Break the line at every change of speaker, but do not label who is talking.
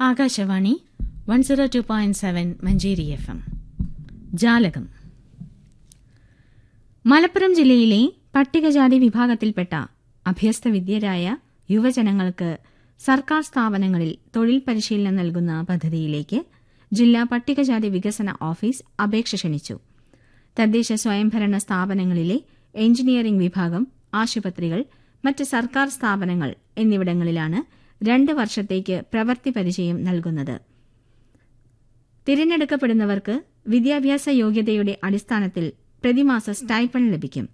Akashvani one zero two point seven Manjeri F M ജാലകം മലപ്പുറം ജില്ലയിലെ പട്ടികജാതി വിഭാഗത്തിൽപ്പെട്ട അഭ്യസ്ത വിദ്യരായ യുവജനങ്ങൾക്ക് സർക്കാർ സ്ഥാപനങ്ങളിൽ തൊഴിൽ പരിശീലനം നൽകുന്ന പദ്ധതിയിലേക്ക് ജില്ലാ പട്ടികജാതി വികസന ഓഫീസ് അപേക്ഷ ക്ഷണിച്ചു തദ്ദേശ സ്വയംഭരണ സ്ഥാപനങ്ങളിലെ എഞ്ചിനീയറിംഗ് വിഭാഗം ആശുപത്രികൾ മറ്റ് സർക്കാർ സ്ഥാപനങ്ങൾ എന്നിവിടങ്ങളിലാണ് രണ്ട് വർഷത്തേക്ക് പ്രവൃത്തി പരിചയം നൽകുന്നത് തിരഞ്ഞെടുക്കപ്പെടുന്നവർക്ക് വിദ്യാഭ്യാസ യോഗ്യതയുടെ അടിസ്ഥാനത്തിൽ പ്രതിമാസ സ്റ്റൈപ്പൺ ലഭിക്കും